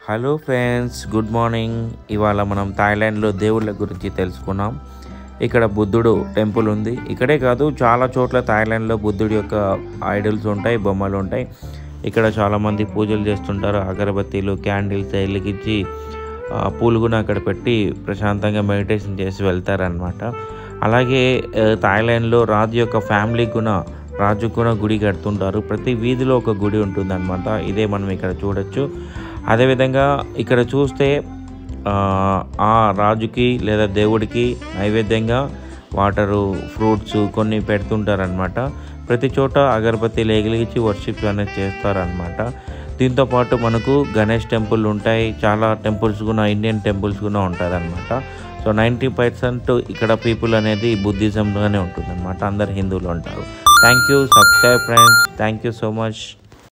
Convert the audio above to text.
hello friends good morning ఇవాళ మనం థాయిలాండ్లో దేవుళ్ళ గురించి తెలుసుకున్నాం ఇక్కడ బుద్ధుడు టెంపుల్ ఉంది ఇక్కడే కాదు చాలా చోట్ల థాయిలాండ్లో బుద్ధుడి యొక్క ఐడల్స్ ఉంటాయి బొమ్మలు ఉంటాయి ఇక్కడ చాలామంది పూజలు చేస్తుంటారు అగరబత్తీలు క్యాండిల్స్ వెలిగించి ఆ, పూలు కూడా అక్కడ పెట్టి ప్రశాంతంగా మెడిటేషన్ చేసి వెళ్తారనమాట అలాగే ఆ, థాయిలాండ్లో రాజు యొక్క ఫ్యామిలీకి కూడా రాజు కూడా గుడి కడుతుంటారు ప్రతి వీధిలో ఒక గుడి ఉంటుందన్నమాట ఇదే మనం ఇక్కడ చూడొచ్చు అదేవిధంగా ఇక్కడ చూస్తే ఆ, ఆ రాజుకి లేదా దేవుడికి నైవేద్యంగా వాటరు ఫ్రూట్స్ కొన్ని పెడుతుంటారనమాట ప్రతి చోట అగరబత్తి లేగిలిచి వర్షిప్ అనేది చేస్తారనమాట దీంతో పాటు మనకు గణేష్ టెంపుల్ ఉంటాయి చాలా టెంపుల్స్ కూడా ఇండియన్ టెంపుల్స్ కూడా ఉంటారనమాట సో నైంటీ పర్సెంట్ ఇక్కడ పీపుల్ అనేది బుద్ధిజంలోనే ఉంటుందన్నమాట అందరు హిందువులు ఉంటారు thank you subscribe friends thank you so much